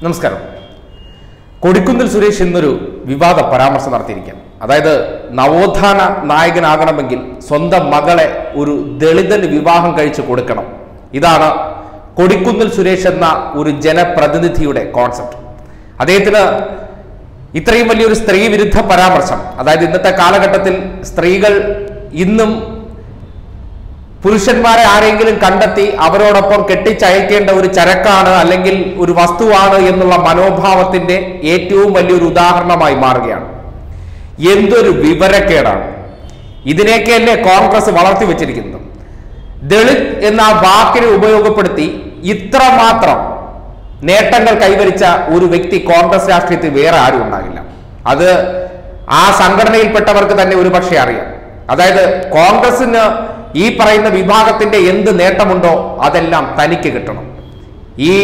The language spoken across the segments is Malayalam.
നമസ്കാരം കൊടിക്കുന്നിൽ സുരേഷ് ഇന്നൊരു വിവാദ പരാമർശം നടത്തിയിരിക്കുകയാണ് അതായത് നവോത്ഥാന നായകനാകണമെങ്കിൽ സ്വന്തം മകളെ ഒരു ദളിതന് വിവാഹം കഴിച്ചു കൊടുക്കണം ഇതാണ് കൊടിക്കുന്നിൽ സുരേഷ് എന്ന ഒരു ജനപ്രതിനിധിയുടെ കോൺസെപ്റ്റ് അദ്ദേഹത്തിന് ഇത്രയും വലിയൊരു സ്ത്രീ വിരുദ്ധ പരാമർശം അതായത് ഇന്നത്തെ കാലഘട്ടത്തിൽ സ്ത്രീകൾ ഇന്നും പുരുഷന്മാരെ ആരെങ്കിലും കണ്ടെത്തി അവരോടൊപ്പം കെട്ടിച്ചയക്കേണ്ട ഒരു ചരക്കാണ് അല്ലെങ്കിൽ ഒരു വസ്തുവാണ് എന്നുള്ള മനോഭാവത്തിന്റെ ഏറ്റവും വലിയൊരു ഉദാഹരണമായി മാറുകയാണ് എന്തൊരു വിവരക്കേടാണ് ഇതിനെയൊക്കെയല്ലേ കോൺഗ്രസ് വളർത്തി വെച്ചിരിക്കുന്നത് ദളിത് എന്ന ആ വാക്കിനെ ഉപയോഗപ്പെടുത്തി ഇത്രമാത്രം നേട്ടങ്ങൾ കൈവരിച്ച ഒരു വ്യക്തി കോൺഗ്രസ് രാഷ്ട്രീയത്തിൽ വേറെ ആരും ഉണ്ടാകില്ല അത് ആ സംഘടനയിൽപ്പെട്ടവർക്ക് തന്നെ ഒരുപക്ഷെ അറിയാം അതായത് കോൺഗ്രസിന് ഈ പറയുന്ന വിഭാഗത്തിന്റെ എന്ത് നേട്ടമുണ്ടോ അതെല്ലാം തനിക്ക് കിട്ടണം ഈ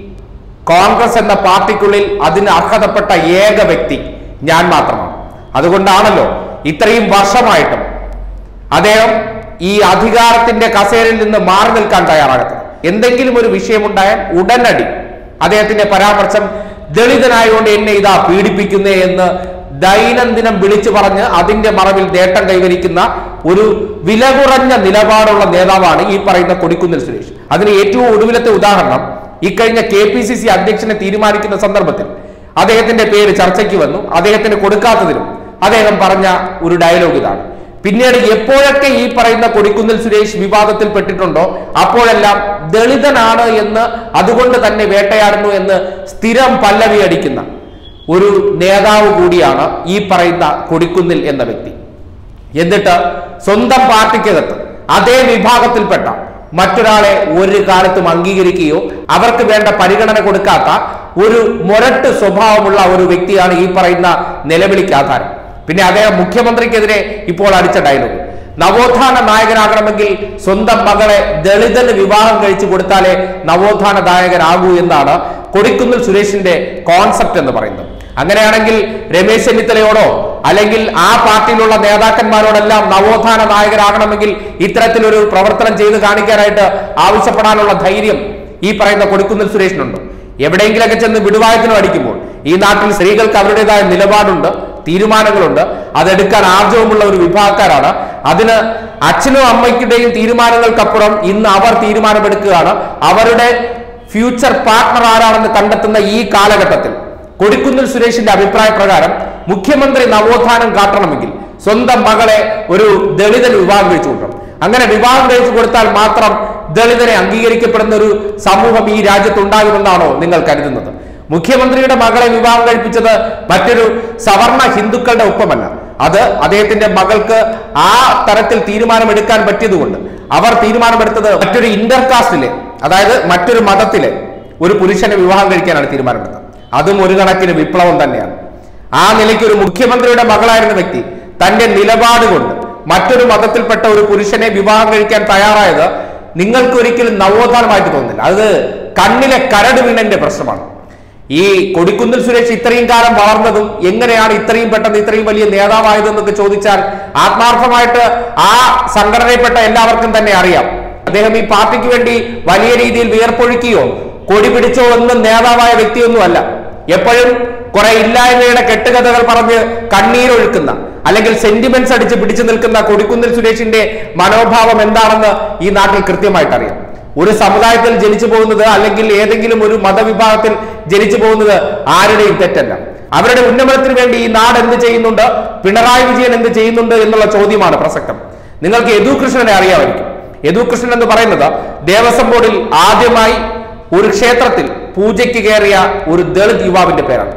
കോൺഗ്രസ് എന്ന പാർട്ടിക്കുള്ളിൽ അതിന് അർഹതപ്പെട്ട ഏക വ്യക്തി ഞാൻ മാത്രമാണ് അതുകൊണ്ടാണല്ലോ ഇത്രയും വർഷമായിട്ടും അദ്ദേഹം ഈ അധികാരത്തിന്റെ കസേരയിൽ നിന്ന് മാറി നിൽക്കാൻ തയ്യാറാകത്തത് എന്തെങ്കിലും ഒരു വിഷയമുണ്ടായാൽ ഉടനടി അദ്ദേഹത്തിന്റെ പരാമർശം ദളിതനായതുകൊണ്ട് എന്നെ ഇതാ പീഡിപ്പിക്കുന്നേ എന്ന് ദൈനംദിനം വിളിച്ചു പറഞ്ഞ് അതിന്റെ മറവിൽ നേട്ടം കൈവരിക്കുന്ന ഒരു വില കുറഞ്ഞ നിലപാടുള്ള നേതാവാണ് ഈ പറയുന്ന കൊടിക്കുന്നിൽ സുരേഷ് അതിന് ഏറ്റവും ഒടുവിലത്തെ ഉദാഹരണം ഇക്കഴിഞ്ഞ കെ പി സി സി അധ്യക്ഷനെ തീരുമാനിക്കുന്ന സന്ദർഭത്തിൽ അദ്ദേഹത്തിന്റെ പേര് ചർച്ചയ്ക്ക് വന്നു അദ്ദേഹത്തിന് കൊടുക്കാത്തതിനും അദ്ദേഹം പറഞ്ഞ ഒരു ഡയലോഗ് ഇതാണ് പിന്നീട് എപ്പോഴൊക്കെ ഈ പറയുന്ന കൊടിക്കുന്നിൽ സുരേഷ് വിവാദത്തിൽ പെട്ടിട്ടുണ്ടോ അപ്പോഴെല്ലാം ദളിതനാണ് എന്ന് അതുകൊണ്ട് തന്നെ വേട്ടയാടുന്നു എന്ന് സ്ഥിരം പല്ലവി അടിക്കുന്ന ഒരു നേതാവ് കൂടിയാണ് ഈ പറയുന്ന കൊടിക്കുന്നിൽ എന്ന വ്യക്തി എന്നിട്ട് സ്വന്തം പാർട്ടിക്കകത്ത് അതേ വിഭാഗത്തിൽപ്പെട്ട മറ്റൊരാളെ ഒരു കാലത്തും അംഗീകരിക്കുകയോ അവർക്ക് വേണ്ട പരിഗണന കൊടുക്കാത്ത ഒരു മൊരട്ട് സ്വഭാവമുള്ള ഒരു വ്യക്തിയാണ് ഈ പറയുന്ന നിലവിളിക്ക് ആധാരം പിന്നെ അദ്ദേഹം മുഖ്യമന്ത്രിക്കെതിരെ ഇപ്പോൾ അടിച്ച ഡയലോഗ് നവോത്ഥാന നായകനാകണമെങ്കിൽ സ്വന്തം മകളെ ദളിതന് വിവാഹം കഴിച്ചു കൊടുത്താലേ നവോത്ഥാന നായകനാകൂ എന്നാണ് കൊടിക്കുന്നിൽ സുരേഷിന്റെ കോൺസെപ്റ്റ് എന്ന് പറയുന്നത് അങ്ങനെയാണെങ്കിൽ രമേശ് ചെന്നിത്തലയോടോ അല്ലെങ്കിൽ ആ പാർട്ടിയിലുള്ള നേതാക്കന്മാരോടെല്ലാം നവോത്ഥാന നായകരാകണമെങ്കിൽ ഇത്തരത്തിലൊരു പ്രവർത്തനം ചെയ്ത് കാണിക്കാനായിട്ട് ആവശ്യപ്പെടാനുള്ള ധൈര്യം ഈ പറയുന്ന കൊടിക്കുന്നിൽ സുരേഷിനുണ്ട് എവിടെയെങ്കിലൊക്കെ ചെന്ന് വിടുവായത്തിനും അടിക്കുമ്പോൾ ഈ നാട്ടിൽ സ്ത്രീകൾക്ക് അവരുടേതായ നിലപാടുണ്ട് തീരുമാനങ്ങളുണ്ട് അതെടുക്കാൻ ആർജവമുള്ള ഒരു വിഭാഗക്കാരാണ് അതിന് അച്ഛനും അമ്മയ്ക്കുടെയും തീരുമാനങ്ങൾക്കപ്പുറം ഇന്ന് അവർ തീരുമാനമെടുക്കുകയാണ് അവരുടെ ഫ്യൂച്ചർ പാർട്ണർ ആരാണെന്ന് കണ്ടെത്തുന്ന ഈ കാലഘട്ടത്തിൽ കൊടിക്കുന്നിൽ സുരേഷിന്റെ അഭിപ്രായ പ്രകാരം മുഖ്യമന്ത്രി നവോത്ഥാനം കാട്ടണമെങ്കിൽ സ്വന്തം മകളെ ഒരു ദളിതന് വിവാഹം കഴിച്ചു കൊടുക്കണം അങ്ങനെ വിവാഹം കഴിച്ചു കൊടുത്താൽ മാത്രം ദളിതനെ അംഗീകരിക്കപ്പെടുന്ന ഒരു സമൂഹം ഈ രാജ്യത്ത് ഉണ്ടാകുമെന്നാണോ നിങ്ങൾ കരുതുന്നത് മുഖ്യമന്ത്രിയുടെ മകളെ വിവാഹം കഴിപ്പിച്ചത് മറ്റൊരു സവർണ ഹിന്ദുക്കളുടെ ഒപ്പമല്ല അത് അദ്ദേഹത്തിന്റെ മകൾക്ക് ആ തരത്തിൽ തീരുമാനമെടുക്കാൻ പറ്റിയതുകൊണ്ട് അവർ തീരുമാനമെടുത്തത് മറ്റൊരു ഇന്റർകാസ്റ്റിലെ അതായത് മറ്റൊരു മതത്തിലെ ഒരു പുരുഷനെ വിവാഹം കഴിക്കാനാണ് തീരുമാനമെടുത്തത് അതും ഒരു കണക്കിന് വിപ്ലവം തന്നെയാണ് ആ നിലയ്ക്ക് ഒരു മുഖ്യമന്ത്രിയുടെ മകളായിരുന്ന വ്യക്തി തന്റെ നിലപാട് കൊണ്ട് മറ്റൊരു മതത്തിൽപ്പെട്ട ഒരു പുരുഷനെ വിവാഹം കഴിക്കാൻ തയ്യാറായത് നിങ്ങൾക്ക് ഒരിക്കലും നവോത്ഥാനമായിട്ട് തോന്നുന്നില്ല അത് കണ്ണിലെ കരട് വീണന്റെ പ്രശ്നമാണ് ഈ കൊടിക്കുന്നിൽ സുരേഷ് ഇത്രയും കാലം വളർന്നതും എങ്ങനെയാണ് ഇത്രയും പെട്ടെന്ന് ഇത്രയും വലിയ നേതാവായതെന്നൊക്കെ ചോദിച്ചാൽ ആത്മാർത്ഥമായിട്ട് ആ സംഘടനയിൽപ്പെട്ട എല്ലാവർക്കും തന്നെ അറിയാം അദ്ദേഹം ഈ പാർട്ടിക്ക് വേണ്ടി വലിയ രീതിയിൽ വിയർപ്പൊഴുക്കിയോ കൊടി പിടിച്ചോ ഒന്നും നേതാവായ വ്യക്തിയൊന്നുമല്ല എപ്പോഴും കുറെ ഇല്ലായ്മയുടെ കെട്ടുകഥകൾ പറഞ്ഞ് കണ്ണീരൊഴുക്കുന്ന അല്ലെങ്കിൽ സെന്റിമെന്റ്സ് അടിച്ച് പിടിച്ചു നിൽക്കുന്ന കൊടിക്കുന്നിൽ സുരേഷിന്റെ മനോഭാവം എന്താണെന്ന് ഈ നാട്ടിൽ കൃത്യമായിട്ട് അറിയാം ഒരു സമുദായത്തിൽ ജനിച്ചു പോകുന്നത് അല്ലെങ്കിൽ ഏതെങ്കിലും ഒരു മതവിഭാഗത്തിൽ ജനിച്ചു പോകുന്നത് ആരുടെയും തെറ്റല്ല അവരുടെ ഉന്നമനത്തിന് വേണ്ടി ഈ നാട് എന്ത് ചെയ്യുന്നുണ്ട് പിണറായി വിജയൻ എന്ത് ചെയ്യുന്നുണ്ട് എന്നുള്ള ചോദ്യമാണ് പ്രസക്തം നിങ്ങൾക്ക് യദു കൃഷ്ണനെ അറിയാമായിരിക്കും യദു കൃഷ്ണൻ എന്ന് പറയുന്നത് ദേവസ്വം ബോർഡിൽ ആദ്യമായി ഒരു ക്ഷേത്രത്തിൽ പൂജയ്ക്ക് കയറിയ ഒരു ദളിത് യുവാവിന്റെ പേരാണ്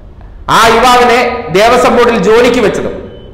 ആ യുവാവിനെ ദേവസ്വം ബോർഡിൽ ജോലിക്ക് വെച്ചതും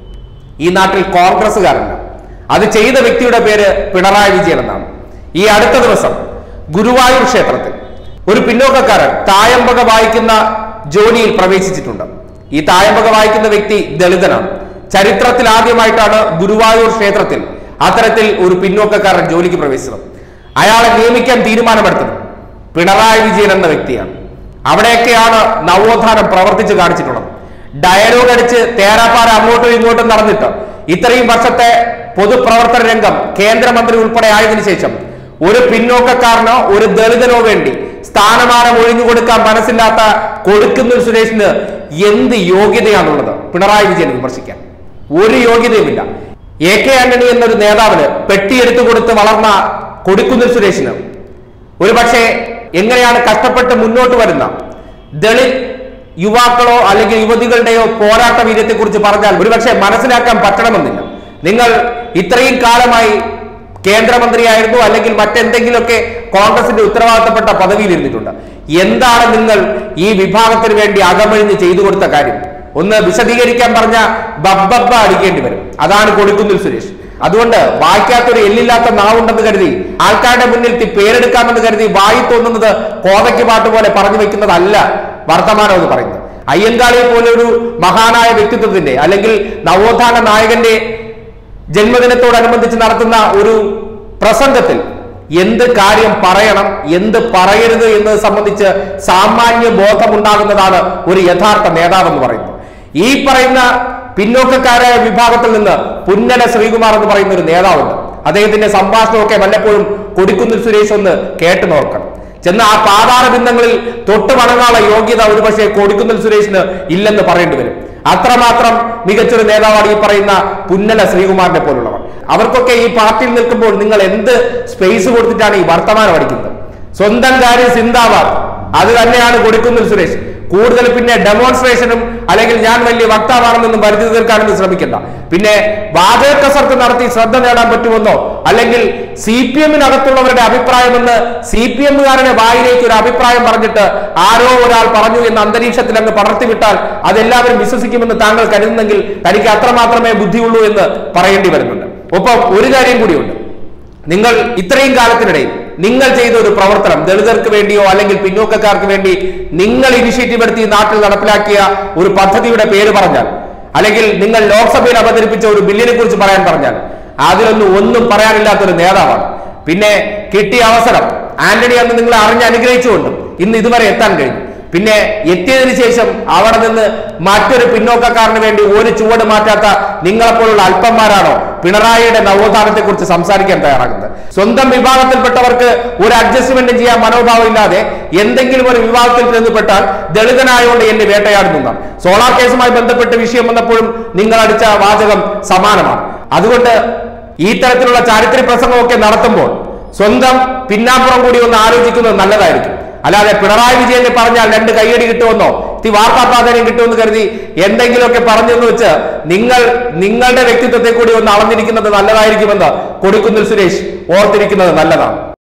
ഈ നാട്ടിൽ കോൺഗ്രസ്സുകാരല്ല അത് ചെയ്ത വ്യക്തിയുടെ പേര് പിണറായി വിജയൻ എന്നാണ് ഈ അടുത്ത ദിവസം ഗുരുവായൂർ ക്ഷേത്രത്തിൽ ഒരു പിന്നോക്കക്കാരൻ തായമ്പക വായിക്കുന്ന ജോലിയിൽ പ്രവേശിച്ചിട്ടുണ്ട് ഈ തായമ്പക വായിക്കുന്ന വ്യക്തി ദളിതനാണ് ചരിത്രത്തിൽ ആദ്യമായിട്ടാണ് ഗുരുവായൂർ ക്ഷേത്രത്തിൽ അത്തരത്തിൽ ഒരു പിന്നോക്കക്കാരൻ ജോലിക്ക് പ്രവേശിച്ചത് അയാളെ നിയമിക്കാൻ തീരുമാനമെടുത്തത് പിണറായി വിജയൻ എന്ന വ്യക്തിയാണ് അവിടെയൊക്കെയാണ് നവോത്ഥാനം പ്രവർത്തിച്ച് കാണിച്ചിട്ടുള്ളത് ഡയലോഗ് അടിച്ച് തേരാപ്പാറ അങ്ങോട്ടും ഇങ്ങോട്ടും നടന്നിട്ട് ഇത്രയും വർഷത്തെ പൊതുപ്രവർത്തന രംഗം കേന്ദ്രമന്ത്രി ഉൾപ്പെടെ ആയതിനു ശേഷം ഒരു പിന്നോക്കക്കാരനോ ഒരു ദളിതനോ വേണ്ടി സ്ഥാനമാനം ഒഴിഞ്ഞു കൊടുക്കാൻ മനസ്സില്ലാത്ത കൊടുക്കുന്ന സുരേഷിന് എന്ത് യോഗ്യതയാണുള്ളത് പിണറായി വിജയൻ വിമർശിക്കാൻ ഒരു യോഗ്യതയുമില്ല എ കെ ആന്റണി എന്നൊരു നേതാവിന് പെട്ടിയെടുത്തു കൊടുത്ത് വളർന്ന കൊടിക്കുന്നിൽ സുരേഷിന് ഒരുപക്ഷെ എങ്ങനെയാണ് കഷ്ടപ്പെട്ട് മുന്നോട്ട് വരുന്ന ദളിത് യുവാക്കളോ അല്ലെങ്കിൽ യുവതികളുടെയോ പോരാട്ട വീര്യത്തെ കുറിച്ച് പറഞ്ഞാൽ ഒരുപക്ഷെ മനസ്സിലാക്കാൻ പറ്റണമെന്നില്ല നിങ്ങൾ ഇത്രയും കാലമായി കേന്ദ്രമന്ത്രിയായിരുന്നു അല്ലെങ്കിൽ മറ്റെന്തെങ്കിലുമൊക്കെ കോൺഗ്രസിന്റെ ഉത്തരവാദിത്തപ്പെട്ട പദവിയിൽ ഇരുന്നിട്ടുണ്ട് എന്താണ് നിങ്ങൾ ഈ വിഭാഗത്തിന് വേണ്ടി അകമഴിഞ്ഞ് ചെയ്തു കൊടുത്ത കാര്യം ഒന്ന് വിശദീകരിക്കാൻ പറഞ്ഞ ബബ്ബബ്ബ അടിക്കേണ്ടി വരും അതാണ് കൊടുക്കുന്നിൽ സുരേഷ് അതുകൊണ്ട് വായിക്കാത്തൊരു എല്ലില്ലാത്ത നാവുണ്ടെന്ന് കരുതി ആൾക്കാരുടെ മുന്നിൽ തി- പേരെടുക്കാമെന്ന് കരുതി വായി തോന്നുന്നത് കോതയ്ക്ക് പാട്ട് പോലെ പറഞ്ഞു വെക്കുന്നതല്ല വർത്തമാനം എന്ന് പറയുന്നത് അയ്യങ്കാളിയെ പോലെ ഒരു മഹാനായ വ്യക്തിത്വത്തിന്റെ അല്ലെങ്കിൽ നവോത്ഥാന നായകന്റെ ജന്മദിനത്തോടനുബന്ധിച്ച് നടത്തുന്ന ഒരു പ്രസംഗത്തിൽ എന്ത് കാര്യം പറയണം എന്ത് പറയരുത് എന്നത് സംബന്ധിച്ച് സാമാന്യ ബോധമുണ്ടാകുന്നതാണ് ഒരു യഥാർത്ഥ നേതാവെന്ന് പറയുന്നത് ഈ പറയുന്ന പിന്നോക്കക്കാരായ വിഭാഗത്തിൽ നിന്ന് പുന്നല ശ്രീകുമാർ എന്ന് പറയുന്ന ഒരു നേതാവുണ്ട് അദ്ദേഹത്തിന്റെ സംഭാഷണമൊക്കെ വല്ലപ്പോഴും കൊടിക്കുന്നിൽ സുരേഷ് ഒന്ന് കേട്ടു നോക്കണം ചെന്ന് ആ പാതാള ബിന്ദങ്ങളിൽ തൊട്ട് വണങ്ങാനുള്ള യോഗ്യത ഒരുപക്ഷെ കൊടിക്കുന്നിൽ സുരേഷിന് ഇല്ലെന്ന് പറയേണ്ടി വരും അത്രമാത്രം മികച്ചൊരു നേതാവാണ് ഈ പറയുന്ന പുന്നല ശ്രീകുമാറിനെ പോലുള്ളവർ അവർക്കൊക്കെ ഈ പാർട്ടിയിൽ നിൽക്കുമ്പോൾ നിങ്ങൾ എന്ത് സ്പേസ് കൊടുത്തിട്ടാണ് ഈ വർത്തമാനം അടിക്കുന്നത് സ്വന്തം കാര്യം സിന്ദാബാദ് അത് തന്നെയാണ് കൊടുക്കുന്നിൽ സുരേഷ് കൂടുതൽ പിന്നെ ഡെമോൺസ്ട്രേഷനും അല്ലെങ്കിൽ ഞാൻ വലിയ വക്താവാണെന്നൊന്നും വരുത്തി തീർക്കാനൊന്നും ശ്രമിക്കണ്ട പിന്നെ വാചക കസർത്ത് നടത്തി ശ്രദ്ധ നേടാൻ പറ്റുമെന്നോ അല്ലെങ്കിൽ സി പി എമ്മിനകത്തുള്ളവരുടെ അഭിപ്രായമെന്ന് സി പി എമ്മുകാരനെ വായിലേക്ക് ഒരു അഭിപ്രായം പറഞ്ഞിട്ട് ആരോ ഒരാൾ പറഞ്ഞു എന്ന അന്തരീക്ഷത്തിൽ അങ്ങ് പടർത്തിവിട്ടാൽ അതെല്ലാവരും വിശ്വസിക്കുമെന്ന് താങ്കൾ കരുതുന്നെങ്കിൽ തനിക്ക് അത്രമാത്രമേ ബുദ്ധിയുള്ളൂ എന്ന് പറയേണ്ടി വരുന്നുണ്ട് ഒപ്പം ഒരു കാര്യം കൂടിയുണ്ട് നിങ്ങൾ ഇത്രയും കാലത്തിനിടയിൽ നിങ്ങൾ ചെയ്ത ഒരു പ്രവർത്തനം ദളിതർക്ക് വേണ്ടിയോ അല്ലെങ്കിൽ പിന്നോക്കക്കാർക്ക് വേണ്ടി നിങ്ങൾ ഇനിഷ്യേറ്റീവ് എടുത്ത് ഈ നാട്ടിൽ നടപ്പിലാക്കിയ ഒരു പദ്ധതിയുടെ പേര് പറഞ്ഞാൽ അല്ലെങ്കിൽ നിങ്ങൾ ലോക്സഭയിൽ അവതരിപ്പിച്ച ഒരു ബില്ലിനെ കുറിച്ച് പറയാൻ പറഞ്ഞാൽ അതിലൊന്നും ഒന്നും പറയാനില്ലാത്ത ഒരു നേതാവാണ് പിന്നെ കിട്ടിയ അവസരം ആന്റണി അന്ന് നിങ്ങളെ അറിഞ്ഞ് അനുഗ്രഹിച്ചുകൊണ്ട് ഇന്ന് ഇതുവരെ എത്താൻ കഴിഞ്ഞു പിന്നെ എത്തിയതിനു ശേഷം അവിടെ നിന്ന് മറ്റൊരു പിന്നോക്കക്കാരന് വേണ്ടി ഒരു ചുവട് മാറ്റാത്ത നിങ്ങളെപ്പോലുള്ള അല്പന്മാരാണോ പിണറായിയുടെ നവോത്ഥാനത്തെ കുറിച്ച് സംസാരിക്കാൻ തയ്യാറാകുന്നത് സ്വന്തം വിഭാഗത്തിൽപ്പെട്ടവർക്ക് ഒരു അഡ്ജസ്റ്റ്മെന്റും ചെയ്യാൻ മനോഭാവം ഇല്ലാതെ എന്തെങ്കിലും ഒരു വിഭാഗത്തിൽ ചെന്നപ്പെട്ടാൽ ദളിതനായോണ്ട് എന്നെ വേട്ടയാടുന്നതാണ് സോളാർ കേസുമായി ബന്ധപ്പെട്ട് വിഷയം വന്നപ്പോഴും നിങ്ങൾ അടിച്ച വാചകം സമാനമാണ് അതുകൊണ്ട് ഈ തരത്തിലുള്ള ചാരിത്ര പ്രസംഗമൊക്കെ നടത്തുമ്പോൾ സ്വന്തം പിന്നാമ്പുറം കൂടി ഒന്ന് ആലോചിക്കുന്നത് നല്ലതായിരിക്കും അല്ലാതെ പിണറായി വിജയനെ പറഞ്ഞാൽ രണ്ട് കൈയടി കിട്ടുമെന്നോ ഈ വാർത്താ പ്രാധാന്യം കിട്ടുമെന്ന് കരുതി എന്തെങ്കിലുമൊക്കെ പറഞ്ഞെന്ന് വെച്ച് നിങ്ങൾ നിങ്ങളുടെ വ്യക്തിത്വത്തെ കൂടി ഒന്ന് അളന്നിരിക്കുന്നത് നല്ലതായിരിക്കുമെന്ന് കൊടുക്കുന്നിൽ സുരേഷ് ഓർത്തിരിക്കുന്നത് നല്ലതാണ്